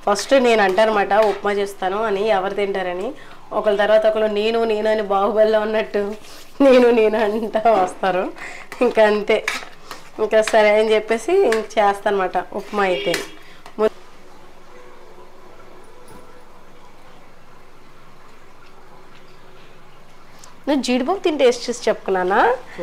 First నేను అంటారన్నమాట ఉప్మా చేస్తాను అని ఎవరు తింటారని ఒకళ్ళ తర్వాత ఒకళ్ళు నేను నేను అని బాహుబలిలో ఉన్నట్టు నేను నేను అంటా వస్తారు ఇంకా అంతే ఇంకా సరే అని చెప్పేసి ఇంక చేస్తానమాట ఉప్మా అయితే ము- నువ్వు జీడిపప్పు తిని టేస్ట్ చేసి చెప్పుకున్నానా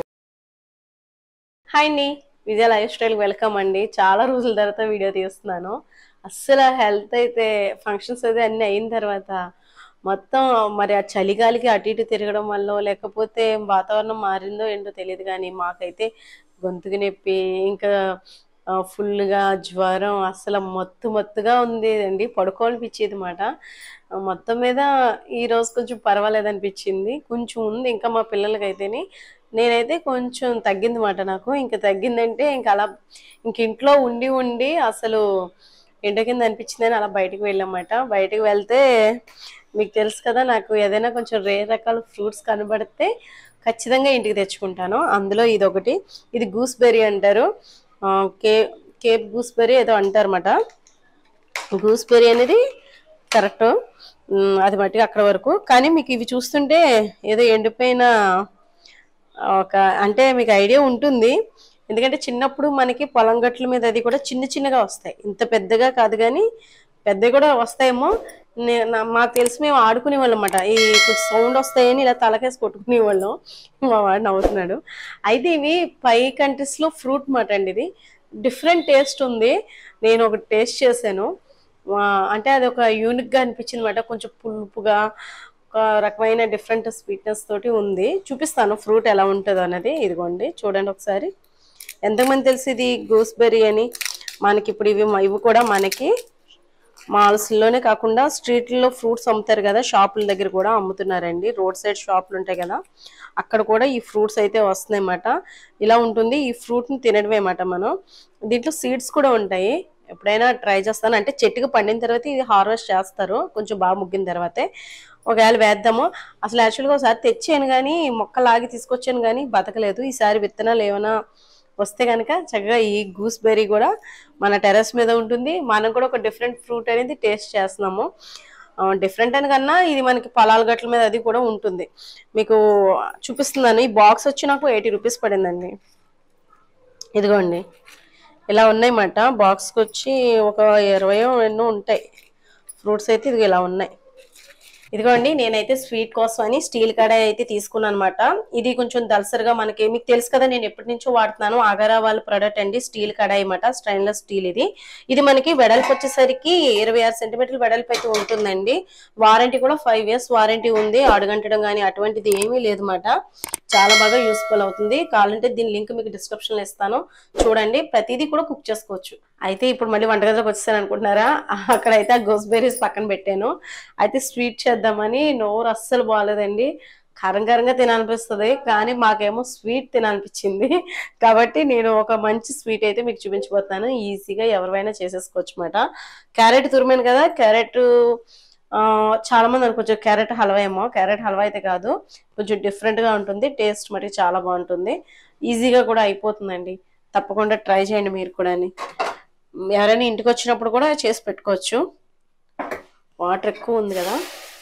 హాయ్ అండి విజయ లైఫ్ స్టైల్ వెల్కమ్ అండి చాలా రోజుల తర్వాత వీడియో తీస్తున్నాను అస్సలు హెల్త్ అయితే ఫంక్షన్స్ అయితే అన్నీ అయిన తర్వాత మొత్తం మరి ఆ చలిగాలికి అటు ఇటు తిరగడం వల్ల లేకపోతే వాతావరణం మారిందో ఏంటో తెలియదు కానీ మాకైతే గొంతుకు నొప్పి ఇంకా ఆ, ఫుల్గా జ్వరం అసలు మత్తు మత్తుగా ఉంది అండి పడుకోవాలనిపించేది మాట మొత్తం మీద ఈ రోజు కొంచెం పర్వాలేదు అనిపించింది కొంచెం ఉంది ఇంకా మా పిల్లలకైతేని నేనైతే కొంచెం తగ్గింది మాట నాకు ఇంకా తగ్గిందంటే ఇంకా అలా ఇంక ఇంట్లో ఉండి ఉండి అసలు ఎండ కింద అనిపించిందని అలా బయటికి వెళ్ళామన్నమాట బయటికి వెళ్తే మీకు తెలుసు కదా నాకు ఏదైనా కొంచెం రే రకాల ఫ్రూట్స్ కనబడితే ఖచ్చితంగా ఇంటికి తెచ్చుకుంటాను అందులో ఇది ఒకటి ఇది గూస్బెర్రీ అంటారు ఆ, కే కేప్ గూస్బెర్రీ ఏదో అంటారన్నమాట గూస్బెర్రీ అనేది కరెక్ట్ అది మట్టిగా అక్కడ వరకు కానీ మీకు ఇవి చూస్తుంటే ఏదో ఎండిపోయిన ఒక అంటే మీకు ఐడియా ఉంటుంది ఎందుకంటే చిన్నప్పుడు మనకి పొలం గట్ల మీద అది కూడా చిన్న చిన్నగా వస్తాయి ఇంత పెద్దగా కాదు కానీ పెద్దవి కూడా వస్తాయేమో నే- నా- మాకు తెలిసి మేము ఆడుకునే వాళ్ళం అన్నమాట ఈ సౌండ్ వస్తాయని ఇలా తలకేసి కొట్టుకునే వాళ్ళం మా వాడు నవ్వుతున్నాడు అయితే ఇవి పై కంట్రీస్లో ఫ్రూట్ మాట అండి ఇది డిఫరెంట్ టేస్ట్ ఉంది నేను ఒకటి టేస్ట్ చేశాను ఆ, అంటే అది ఒక యూనిక్గా అనిపించింది అనమాట కొంచెం పులుపుగా ఒక రకమైన డిఫరెంట్ స్వీట్నెస్ తోటి ఉంది చూపిస్తాను ఫ్రూట్ ఎలా ఉంటుందో అనేది ఇదిగోండి చూడండి ఒకసారి ఎంతమంది తెలిసి ఇది గూస్బెర్రీ అని మనకి ఇప్పుడు ఇవి ఇవి కూడా మనకి మాల్స్లోనే కాకుండా స్ట్రీట్లో ఫ్రూట్స్ అమ్ముతారు కదా షాపుల దగ్గర కూడా అమ్ముతున్నారండి రోడ్ సైడ్ షాపులు ఉంటాయి కదా అక్కడ కూడా ఈ ఫ్రూట్స్ అయితే వస్తున్నాయి అన్నమాట ఇలా ఉంటుంది ఈ ఫ్రూట్ని తినడమే అన్నమాట మనం దీంట్లో సీడ్స్ కూడా ఉంటాయి ఎప్పుడైనా ట్రై చేస్తాను అంటే చెట్టుకు పండిన తర్వాత ఇది హార్వెస్ట్ చేస్తారు కొంచెం బాగా ముగ్గిన తర్వాతే ఒకవేళ వేద్దాము అసలు యాక్చువల్గా ఒకసారి తెచ్చాను కానీ మొక్క లాగి తీసుకొచ్చాను కానీ బతకలేదు ఈసారి విత్తనాలు ఏమైనా వస్తే కనుక చక్కగా ఈ గూస్ బెర్రీ కూడా మన టెర్రస్ మీద ఉంటుంది మనం కూడా ఒక డిఫరెంట్ ఫ్రూట్ అనేది టేస్ట్ చేస్తున్నాము డిఫరెంట్ అని కన్నా ఇది మనకి పొలాల గట్ల మీద అది కూడా ఉంటుంది మీకు చూపిస్తున్నాను ఈ బాక్స్ వచ్చి నాకు ఎయిటీ రూపీస్ పడిందండి ఇదిగోండి ఇలా ఉన్నాయన్నమాట బాక్స్కి వచ్చి ఒక ఇరవయో ఎన్నో ఉంటాయి ఫ్రూట్స్ అయితే ఇది ఇలా ఉన్నాయి ఇదిగోండి నేనైతే స్వీట్ కోసం అని స్టీల్ కడాయి అయితే తీసుకున్నాను అనమాట ఇది కొంచెం దలసరిగా మనకి మీకు తెలుసు కదా నేను ఎప్పటి నుంచో వాడుతున్నాను ఆగారా వాళ్ళ ప్రొడక్ట్ అండి స్టీల్ కడాయి అనమాట స్టైన్లెస్ స్టీల్ ఇది ఇది మనకి వెడల్పు వచ్చేసరికి ఇరవై ఆరు సెంటీమీటర్ల వెడల్పు అయితే ఉంటుందండి వారంటీ కూడా ఫైవ్ ఇయర్స్ వారంటీ ఉంది అడుగంటడం కానీ అటువంటిది ఏమీ లేదన్నమాట చాలా బాగా యూస్ఫుల్ అవుతుంది కావాలంటే దీని లింక్ మీకు డిస్క్రిప్షన్ లో ఇస్తాను చూడండి ప్రతిదీ కూడా కుక్ చేసుకోవచ్చు అయితే ఇప్పుడు మళ్ళీ వంటగదిలోకి వచ్చేసాను అనుకుంటున్నారా అక్కడైతే ఆ గోస్బెర్రీస్ పక్కన పెట్టాను అయితే స్వీట్ చేద్దామని నోరు అస్సలు బాగాలేదండి కారం కారంగా తినాలనిపిస్తుంది కానీ మాకేమో స్వీట్ తినాలనిపించింది కాబట్టి నేను ఒక మంచి స్వీట్ అయితే మీకు చూపించబోతున్నాను ఈజీగా ఎవరైనా చేసేసుకోవచ్చు అనమాట క్యారెట్ తురిమాను కదా క్యారెట్ ఆ, చాలా మంది అనుకోవచ్చు క్యారెట్ హల్వా ఏమో క్యారెట్ హల్వా అయితే కాదు కొంచెం different గా ఉంటుంది టేస్ట్ మరి చాలా బాగుంటుంది ఈజీగా కూడా అయిపోతుందండి తప్పకుండా ట్రై చేయండి మీరు కూడా ఎవరైనా ఇంటికి వచ్చినప్పుడు కూడా చేసి పెట్టుకోవచ్చు వాటర్ ఎక్కువ ఉంది కదా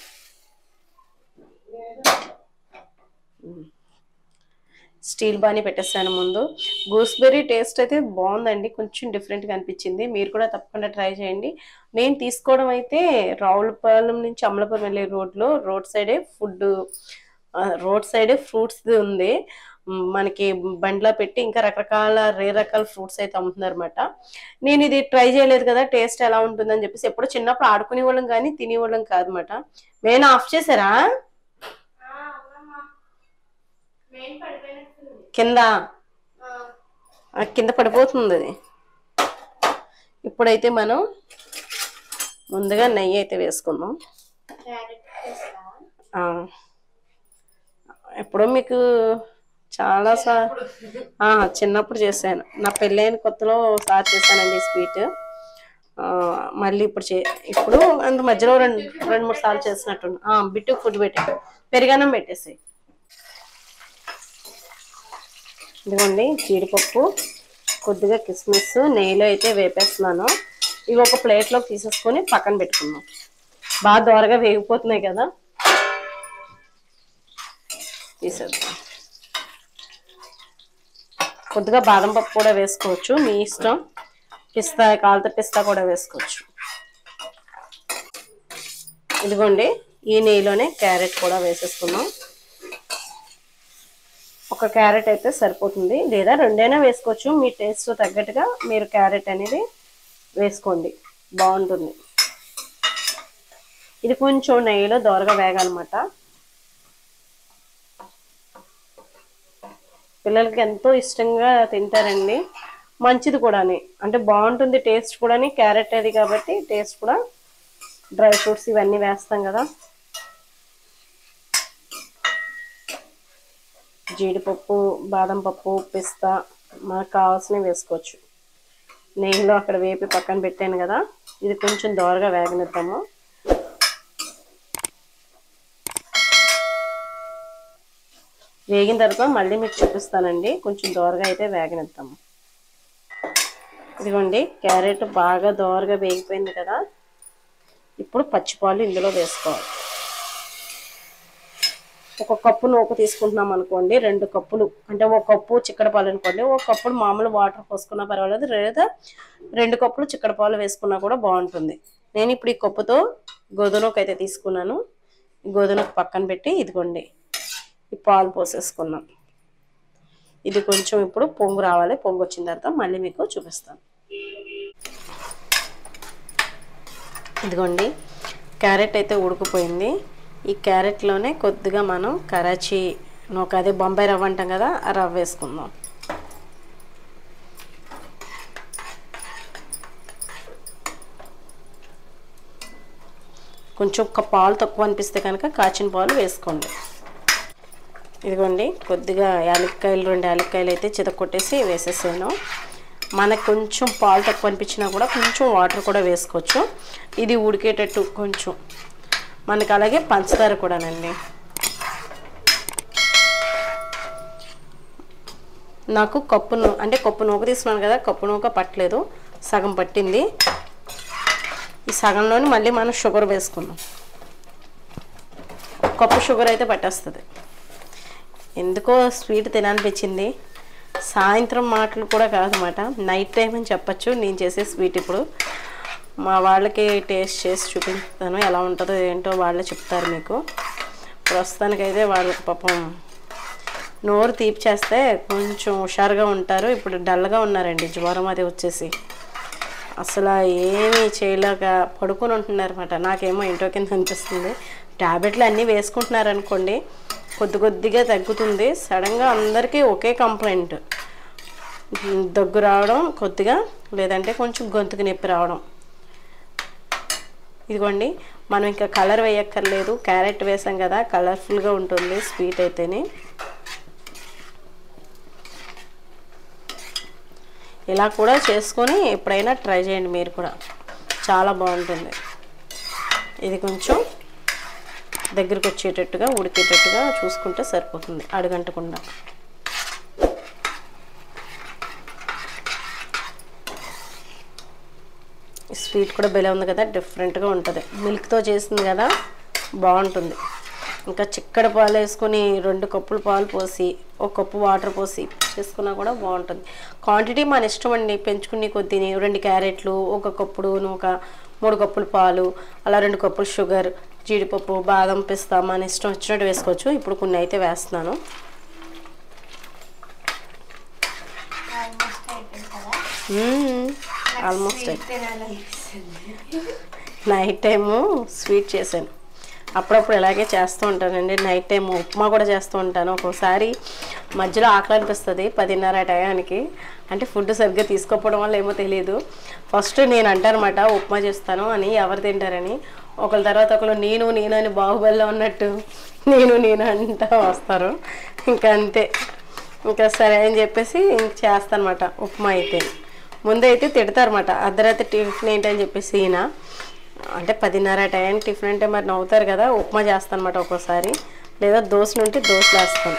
స్టీల్ బాని పెట్టేస్తాను ముందు గూస్బెర్రీ టేస్ట్ అయితే బాగుందండి కొంచెం డిఫరెంట్గా అనిపించింది మీరు కూడా తప్పకుండా ట్రై చేయండి నేను తీసుకోవడం అయితే రావులపాలెం నుంచి అమలాపురం వెళ్ళే రోడ్లో రోడ్ సైడే ఫుడ్ రోడ్ సైడే ఫ్రూట్స్ ఉంది మ్, మనకి బండ్లో పెట్టి ఇంకా రకరకాల రే రకాల ఫ్రూట్స్ అయితే అమ్ముతున్నారు అనమాట నేను ఇది ట్రై చేయలేదు కదా టేస్ట్ ఎలా ఉంటుందని చెప్పేసి ఎప్పుడు చిన్నప్పుడు ఆడుకునే వాళ్ళం కానీ తినేవాళ్ళం కాదనమాట మెయిన్ ఆఫ్ చేశారా కింద ఆ, కింద పడిపోతుంది అది ఇప్పుడైతే మనం ముందుగా నెయ్యి అయితే వేసుకుందాం ఆ. ఎప్పుడో మీకు చాలా సా ఆ, చిన్నప్పుడు చేశాను నా పెళ్ళైన కొత్తలో ఒకసారి చేశానండి స్వీట్ మళ్ళీ ఇప్పుడు చే ఇప్పుడు అంత మధ్యలో రెండు రెండు మూడు సార్లు చేసినట్టు బిట్టు ఫుడ్ పెట్టే పెరిగన్నం పెట్టేసి ఇదిగోండి జీడిపప్పు కొద్దిగా కిస్మిస్ నెయ్యిలో అయితే వేపేస్తున్నాను ఇవి ఒక ప్లేట్లోకి తీసేసుకొని పక్కన పెట్టుకుందాం బాగా దోరగా వేగిపోతున్నాయి కదా తీసేద్దాం కొద్దిగా బాదం పప్పు కూడా వేసుకోవచ్చు మీ ఇష్టం పిస్తా కాలుతో పిస్తా కూడా వేసుకోవచ్చు ఇదిగోండి ఈ నెయ్యిలోనే క్యారెట్ కూడా వేసేసుకున్నాం ఒక క్యారెట్ అయితే సరిపోతుంది లేదా రెండైనా వేసుకోవచ్చు మీ టేస్ట్ తగ్గట్టుగా మీరు క్యారెట్ అనేది వేసుకోండి బాగుంటుంది ఇది కొంచెం నెయ్యిలో దోరగా వేగాలన్నమాట పిల్లలకి ఎంతో ఇష్టంగా తింటారండి మంచిది కూడాని అంటే బాగుంటుంది టేస్ట్ కూడాని క్యారెట్ అది కాబట్టి టేస్ట్ కూడా డ్రై ఫ్రూట్స్ ఇవన్నీ వేస్తాం కదా జీడిపప్పు బాదం పప్పు పిస్తా మనకు కావాల్సినవి వేసుకోవచ్చు నెయ్యిలో అక్కడ వేపి పక్కన పెట్టాను కదా ఇది కొంచెం దోరగా వేగనిద్దాము వేగిన తర్వాత మళ్ళీ మీకు చూపిస్తానండి కొంచెం దోరగా అయితే వేగనిద్దాము ఇదిగోండి క్యారెట్ బాగా దోరగా వేగిపోయింది కదా ఇప్పుడు పచ్చిపాలు ఇందులో వేసుకోవాలి ఒక కప్పు నూక తీసుకుంటున్నాం అనుకోండి రెండు కప్పులు అంటే ఒక కప్పు చిక్కడ పాలు అనుకోండి ఒక కప్పుడు మామూలు వాటర్ పోసుకున్నా పర్వాలేదు లేదా రెండు కప్పులు చిక్కడ పాలు వేసుకున్నా కూడా బాగుంటుంది నేను ఇప్పుడు ఈ కప్పుతో గోధుమకు అయితే తీసుకున్నాను గోధుమకు పక్కన పెట్టి ఇదిగోండి ఈ పాలు పోసేసుకున్నాం ఇది కొంచెం ఇప్పుడు పొంగు రావాలి పొంగు వచ్చిన తర్వాత మళ్ళీ మీకు చూపిస్తాను ఇదిగోండి క్యారెట్ అయితే ఉడికిపోయింది ఈ క్యారెట్లోనే కొద్దిగా మనం కరాచీ నూక అదే బొంబాయి రవ్వ అంటాం కదా ఆ రవ్వ వేసుకుందాం కొంచెం ఒక పాలు తక్కువ అనిపిస్తే కనుక కాచిన పాలు వేసుకోండి ఇదిగోండి కొద్దిగా యాలక్కాయలు రెండు యాలక్కాయలు అయితే చితకొట్టేసి వేసేసాను మనకు కొంచెం పాలు తక్కువ అనిపించినా కూడా కొంచెం వాటర్ కూడా వేసుకోవచ్చు ఇది ఉడికేటట్టు కొంచెం మనకి అలాగే పంచదార కూడానండి నాకు కప్పు నూ అంటే కప్పు నూక తీసుకున్నాను కదా కప్పు నూక పట్టలేదు సగం పట్టింది ఈ సగంలోని మళ్ళీ మనం షుగర్ వేసుకుందాం కప్పు షుగర్ అయితే పట్టేస్తుంది ఎందుకో స్వీట్ తినాలనిపించింది సాయంత్రం మాటలు కూడా కాదన్నమాట నైట్ టైం అని చెప్పచ్చు నేను చేసే స్వీట్ ఇప్పుడు మా వాళ్ళకి టేస్ట్ చేసి చూపిస్తాను ఎలా ఉంటుందో ఏంటో వాళ్ళే చెప్తారు మీకు ప్రస్తుతానికైతే వాళ్ళకి పాపం నోరు తీపి చేస్తే కొంచెం హుషారుగా ఉంటారు ఇప్పుడు డల్గా ఉన్నారండి జ్వరం అది వచ్చేసి అసలు ఏమీ చేయలేక పడుకొని ఉంటున్నారన్నమాట నాకేమో ఇంటో కింద అనిపిస్తుంది ట్యాబ్లెట్లు అన్నీ వేసుకుంటున్నారు అనుకోండి కొద్ది కొద్దిగా తగ్గుతుంది సడన్గా అందరికీ ఒకే కంప్లైంట్ దగ్గు రావడం కొద్దిగా లేదంటే కొంచెం గొంతుకు నొప్పి రావడం ఇదిగోండి మనం ఇంకా కలర్ వేయక్కర్లేదు క్యారెట్ వేసాం కదా కలర్ఫుల్గా ఉంటుంది స్వీట్ అయితేనే ఇలా కూడా చేసుకొని ఎప్పుడైనా ట్రై చేయండి మీరు కూడా చాలా బాగుంటుంది ఇది కొంచెం దగ్గరికి వచ్చేటట్టుగా ఉడికేటట్టుగా చూసుకుంటే సరిపోతుంది అడుగంటకుండా స్వీట్ కూడా బెలే ఉంది కదా డిఫరెంట్గా ఉంటుంది మిల్క్తో చేసింది కదా బాగుంటుంది ఇంకా చిక్కడి పాలు వేసుకొని రెండు కప్పులు పాలు పోసి ఒక కప్పు వాటర్ పోసి చేసుకున్నా కూడా బాగుంటుంది క్వాంటిటీ మన ఇష్టం అండి పెంచుకునే కొద్దిని రెండు క్యారెట్లు ఒక కప్పుడు ఒక మూడు కప్పులు పాలు అలా రెండు కప్పులు షుగర్ జీడిపప్పు బాదం పిస్తా మన ఇష్టం వచ్చినట్టు వేసుకోవచ్చు ఇప్పుడు కొన్ని అయితే వేస్తున్నాను ఆల్మోస్ట్ అయిపోయింది కదా ఆల్మోస్ట్ స్వీట్ తినాలనిపిస్తుంది నైట్ టైము స్వీట్ చేశాను అప్పుడప్పుడు ఇలాగే చేస్తూ ఉంటానండి నైట్ టైం ఉప్మా కూడా చేస్తూ ఉంటాను ఒక్కోసారి మధ్యలో ఆకలి అనిపిస్తుంది పదిన్నర టయానికి అంటే ఫుడ్ సరిగ్గా తీసుకోకపోవడం వల్ల ఏమో తెలియదు ఫస్ట్ నేను అంటానమాట ఉప్మా చేస్తాను అని ఎవరు తింటారని ఒకళ్ళ తర్వాత ఒకళ్ళు నేను నేను అని బాహుబలిలో ఉన్నట్టు నేను నేను అంటా వస్తారు ఇంకా అంతే ఇంకా సరే అని చెప్పేసి ఇంక చేస్తానమాట ఉప్మా అయితే ముందైతే తిడతారన్నమాట అర్ధరాత్రి టిఫిన్ ఏంటని చెప్పేసి ఈయన అంటే పదిన్నర టైంకి టిఫిన్ అంటే మరి నవ్వుతారు కదా ఉప్మా చేస్తాను అనమాట ఒక్కోసారి లేదా దోశ నుండి దోశలు వేస్తాను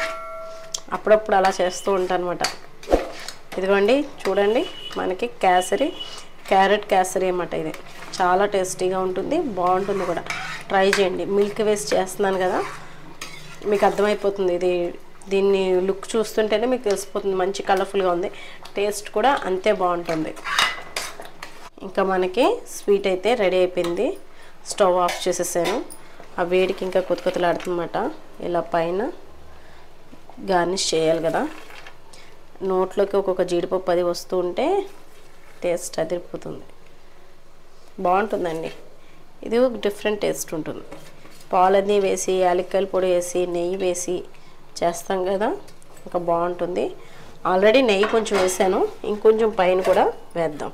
అప్పుడప్పుడు అలా చేస్తూ ఉంటాను అనమాట ఇదిగోండి చూడండి మనకి కేసరి క్యారెట్ క్యాసరీ అన్నమాట ఇది చాలా టేస్టీగా ఉంటుంది బాగుంటుంది కూడా ట్రై చేయండి మిల్క్ వేస్ట్ చేస్తున్నాను కదా మీకు అర్థమైపోతుంది ఇది దీన్ని లుక్ చూస్తుంటేనే మీకు తెలిసిపోతుంది మంచి కలర్ఫుల్గా ఉంది టేస్ట్ కూడా అంతే బాగుంటుంది ఇంకా మనకి స్వీట్ అయితే రెడీ అయిపోయింది స్టవ్ ఆఫ్ చేసేసాను ఆ వేడికి ఇంకా కొత్త కొత్తలాడుతుందన్నమాట ఇలా పైన గార్నిష్ చేయాలి కదా నోట్లోకి ఒక్కొక్క జీడిపప్పు అది వస్తూ ఉంటే టేస్ట్ అదిరిపోతుంది బాగుంటుందండి ఇది ఒక డిఫరెంట్ టేస్ట్ ఉంటుంది పాలన్నీ వేసి యాలక్కాయల పొడి వేసి నెయ్యి వేసి చేస్తాం కదా ఇంకా బాగుంటుంది ఆల్రెడీ నెయ్యి కొంచెం వేసాను ఇంకొంచెం పైన కూడా వేద్దాం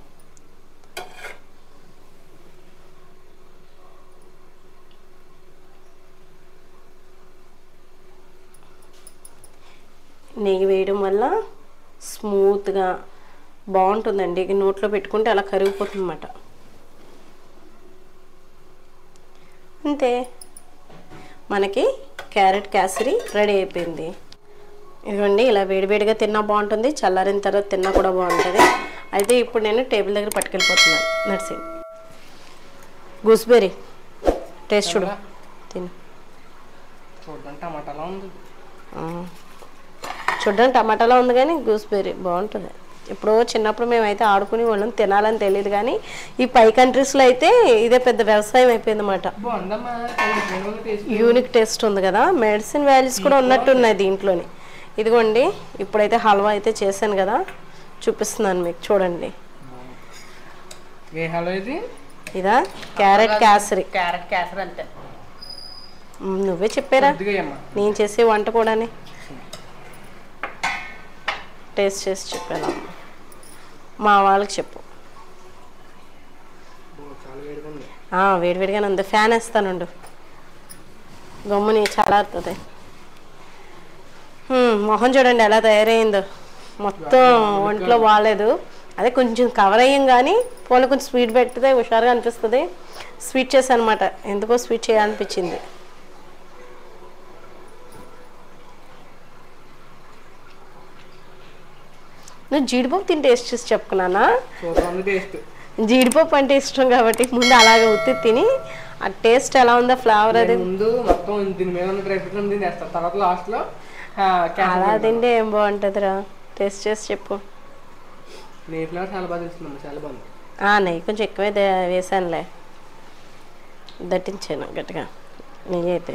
నెయ్యి వేయడం వల్ల స్మూత్గా బాగుంటుందండి ఇక నోట్లో పెట్టుకుంటే అలా కరిగిపోతుంది అన్నమాట అంతే మనకి క్యారెట్ క్యాసరీ రెడీ అయిపోయింది ఇదిగోండి ఇలా వేడివేడిగా తిన్నా బాగుంటుంది చల్లారిన తర్వాత తిన్నా కూడా బాగుంటుంది అయితే ఇప్పుడు నేను టేబుల్ దగ్గర పట్టుకెళ్ళిపోతున్నాను నర్సింగ్ గూస్బెర్రీ టేస్ట్ చూడు తిను చూడడం టమాటాలా ఉంది ఆ. చూడ్డానికి టమాటాలో ఉంది కానీ గూస్బెర్రీ బాగుంటుంది ఇప్పుడు చిన్నప్పుడు మేమైతే ఆడుకునే వాళ్ళం తినాలని తెలియదు కానీ ఈ పై కంట్రీస్లో అయితే ఇదే పెద్ద వ్యవసాయం అయిపోయింది అన్నమాట బాగుందమ్మా టేస్ట్ యూనిక్ టేస్ట్ ఉంది కదా మెడిసిన్ వాల్యూస్ కూడా ఉన్నట్టు ఉన్నాయి దీంట్లోని ఇదిగోండి ఇప్పుడైతే హల్వా అయితే చేశాను కదా చూపిస్తున్నాను మీకు చూడండి ఏ హలో ఇది ఇదా క్యారెట్ క్యాసరీ క్యారెట్ క్యాసర్ అంతే మ్, నువ్వే చెప్పారా కొద్దిగా అమ్మా నేను చేసే వంట కూడాని టేస్ట్ చేసి చెప్పాను మా వాళ్ళకి చెప్పు చాలా వేడిగా ఉంది ఆ, వేడివేడిగానే ఉంది ఫ్యాన్ వేస్తానుండు గమ్ముని చల్లారుతుంది హ్మ్, మొహం చూడండి ఎలా తయారైందో మొత్తం ఒంట్లో బాగాలేదు అదే కొంచెం కవర్ అయ్యాం కానీ పోనీ కొంచెం స్వీట్ పెడితే హుషారుగా అనిపిస్తుంది స్వీట్ చేశాను అనమాట ఎందుకో స్వీట్ చేయాలనిపించింది నువ్వు జీడిపప్పు తిని టేస్ట్ చేసి చెప్పుకున్నానా సూపర్ ఉంది టేస్ట్ జీడిపప్పు అంటే ఇష్టం కాబట్టి ముందు అలాగే ఉత్తి తిని ఆ టేస్ట్ ఎలా ఉందో ఫ్లేవర్ అది ముందు మొత్తం దీని మీద ఉన్న డ్రై ఫ్రూట్స్ అన్ని తినేస్తాను తర్వాత లాస్ట్ లో అలా తింటే ఏం బాగుంటుందిరా టేస్ట్ చేసి చెప్పు నెయ్యి ఫ్లేవర్ చాలా బాగా తెలుస్తుంది చాలా బాగుంది ఆ, నెయ్యి కొంచెం ఎక్కువే దే- వేసానులే దట్టించాను గట్టిగా నెయ్యి అయితే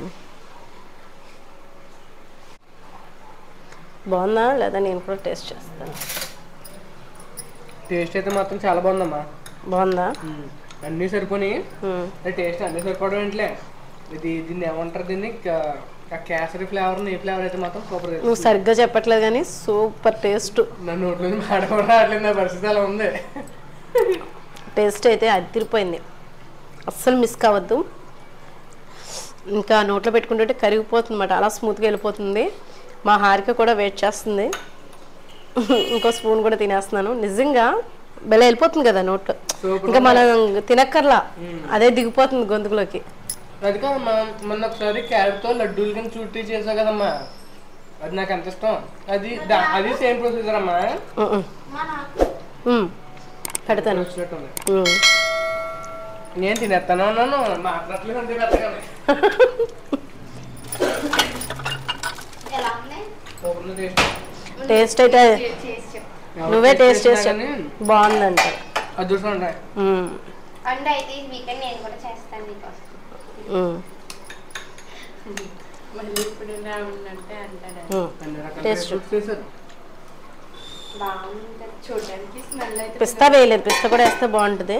బాగుందా లేదా నేను కూడా టేస్ట్ చేస్తాను టేస్ట్ అయితే మాత్రం చాలా బాగుందమ్మా బాగుందా అన్నీ సరిపోయి ఉమ్. టేస్ట్ అన్నీ సరిపోవడం ఏంట్లే ఇది దీన్ని ఏమంటారు దీన్ని క- ఆ కేసరి ఫ్లేవర్ నెయ్యి ఫ్లేవర్ అయితే మాత్రం సూపర్ నువ్వు సరిగ్గా చెప్పట్లేదు కానీ సూపర్ టేస్ట్ నా నోట్లో నుంచి మాట కూడా రావట్లేదు నా పరిస్థితి అలా ఉంది టేస్ట్ అయితే అదిరిపోయింది అస్సలు మిస్ కావద్దు ఇంకా నోట్లో పెట్టుకుంటుంటే కరిగిపోతుంది అన్నమాట అలా స్మూత్గా వెళ్ళిపోతుంది మా హారిక కూడా వెయిట్ చేస్తుంది ఇంకో స్పూన్ కూడా తినేస్తున్నాను నిజంగా బెల వెళ్ళిపోతుంది కదా నోట్లో సూపర్ ఇంకా మనం తినక్కర్లా అదే దిగిపోతుంది గొంతుకులోకి అది కాదమ్మా మొన్న ఒకసారి క్యారెట్తో లడ్డూలు కింద చుట్టి చేసావు కదమ్మా అది నాకు ఎంత ఇష్టం అది దా- అది సేమ్ ప్రొసీజర్ అమ్మా ఉమ్, ఉమ్. ఉమ్, పెడతాను వచ్చినట్టుంది ఉమ్. నేను తినేస్తాను అన్నాను మాట్లాడలేదు అంతే పెద్దగానే ఎలా ఉన్నాయి సూపర్ టేస్ట్ టేస్ట్ అయితే చేసి చెప్పు నువ్వే టేస్ట్ చేసి కానీ బాగుందంట అదృష్టం ఉంటాయి ఉమ్, అండ్ అయితే ఈ వీకెండ్ నేను కూడా చేస్తాను నీకోసం ఉమ్, మళ్ళీ ఇప్పుడు ఉందంటే అంటారు ఉమ్. అన్ని రకాల Taste. fruits చేశారు బాగుంటుంది చూడడానికి స్మెల్ అయితే పిస్తా వేయలేదు పిస్తా కూడా వేస్తే బాగుంటుంది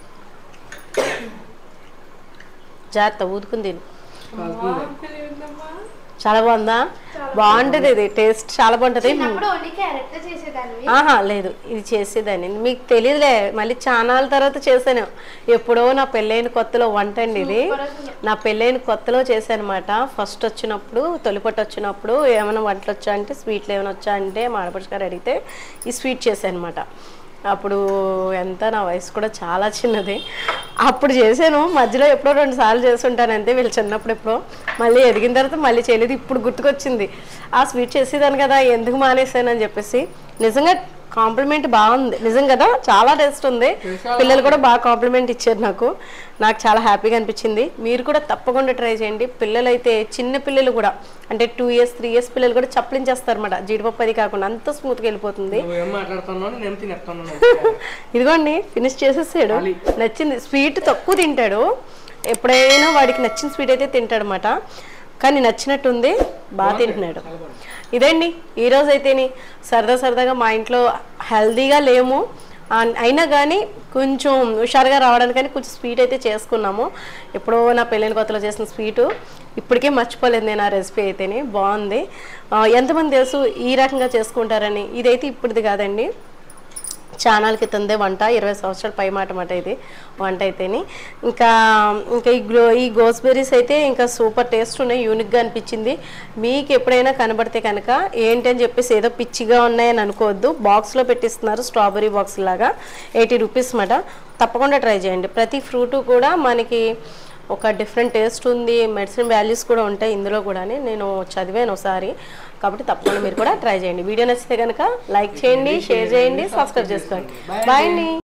జాగ్రత్త ఊదుకుంది కాలుతుంది. చాలా బాగుందా బాగుంటుంది ఇది టేస్ట్ చాలా బాగుంటుంది చిన్నప్పుడు ఓన్లీ క్యారెట్ తో చేసేదాన్ని ఆహా లేదు ఇది చేసేదాన్ని మీకు తెలియదులే మళ్ళీ చానాల తర్వాత చేశాను ఎప్పుడో నా పెళ్ళైన కొత్తలో వంట అండి ఇది నా పెళ్ళైన కొత్తలో చేశానమాట ఫస్ట్ వచ్చినప్పుడు తొలిపట్టు వచ్చినప్పుడు ఏమైనా వంటలు వచ్చా అంటే స్వీట్లు ఏమైనా వచ్చా అంటే మా ఆడపడుచు గారు అడిగితే ఈ స్వీట్ చేశాను అనమాట అప్పుడు ఎంత నా వయసు కూడా చాలా చిన్నది అప్పుడు చేశాను మధ్యలో ఎప్పుడో రెండు సార్లు చేసి ఉంటాను అంతే వీళ్ళు చిన్నప్పుడు ఎప్పుడో మళ్ళీ ఎదిగిన తర్వాత మళ్ళీ చేయలేదు ఇప్పుడు గుర్తుకొచ్చింది ఆ స్వీట్ చేసేదాన్ని కదా ఎందుకు మానేసాను అని చెప్పేసి నిజంగా కాంప్లిమెంట్ బాగుంది నిజం కదా చాలా టేస్ట్ ఉంది పిల్లలు కూడా బాగా కాంప్లిమెంట్ ఇచ్చారు నాకు నాకు చాలా హ్యాపీగా అనిపించింది మీరు కూడా తప్పకుండా ట్రై చేయండి పిల్లలైతే చిన్న పిల్లలు కూడా అంటే టూ ఇయర్స్ త్రీ ఇయర్స్ పిల్లలు కూడా చప్పలించేస్తారు అనమాట జీడిపప్పు అది కాకుండా అంత స్మూత్గా వెళ్ళిపోతుంది నువ్వేం మాట్లాడుతున్నావు నేను తినేస్తున్నాను ఇదిగోండి ఫినిష్ చేసేసాడు నచ్చింది స్వీట్ తక్కువ తింటాడు ఎప్పుడైనా వాడికి నచ్చిన స్వీట్ అయితే తింటాడు అనమాట కానీ నచ్చినట్టుంది బాగా తింటున్నాడు ఇదండి ఈరోజు అయితేని సరదా సరదాగా మా ఇంట్లో హెల్దీగా లేము అన్- అయినా కానీ కొంచెం హుషారుగా రావడానికి కానీ కొంచెం స్వీట్ అయితే చేసుకున్నాము ఎప్పుడో నా పెళ్ళైన కొత్తలో చేసిన స్వీటు ఇప్పటికే మర్చిపోలేదు నేను ఆ రెసిపీ అయితేని బాగుంది ఆ, ఎంతమంది తెలుసు ఈ రకంగా చేసుకుంటారని ఇదైతే ఇప్పుడుది కాదండి ఛానల్ క్రితందే వంట ఇరవై సంవత్సరాల పై మాట మాట ఇది వంట అయితేని ఇంకా ఇంకా ఈ గ్రో ఈ గోస్బెర్రీస్ అయితే ఇంకా సూపర్ టేస్ట్ ఉన్నాయి యూనిక్గా అనిపించింది మీకు ఎప్పుడైనా కనబడితే కనుక ఏంటి అని చెప్పేసి ఏదో పిచ్చిగా ఉన్నాయని అనుకోవద్దు బాక్స్లో పెట్టిస్తున్నారు స్ట్రాబెరీ బాక్స్ లాగా ఎయిటీ రూపీస్ మాట తప్పకుండా ట్రై చేయండి ప్రతి ఫ్రూటు కూడా మనకి ఒక డిఫరెంట్ టేస్ట్ ఉంది మెడిసిన్ వాల్యూస్ కూడా ఉంటాయి ఇందులో కూడా నేను చదివాను ఒకసారి కాబట్టి తప్పకుండా మీరు కూడా ట్రై చేయండి వీడియో నచ్చితే కనుక లైక్ చేయండి షేర్ చేయండి సబ్స్క్రైబ్ చేసుకోండి బాయ్ అండి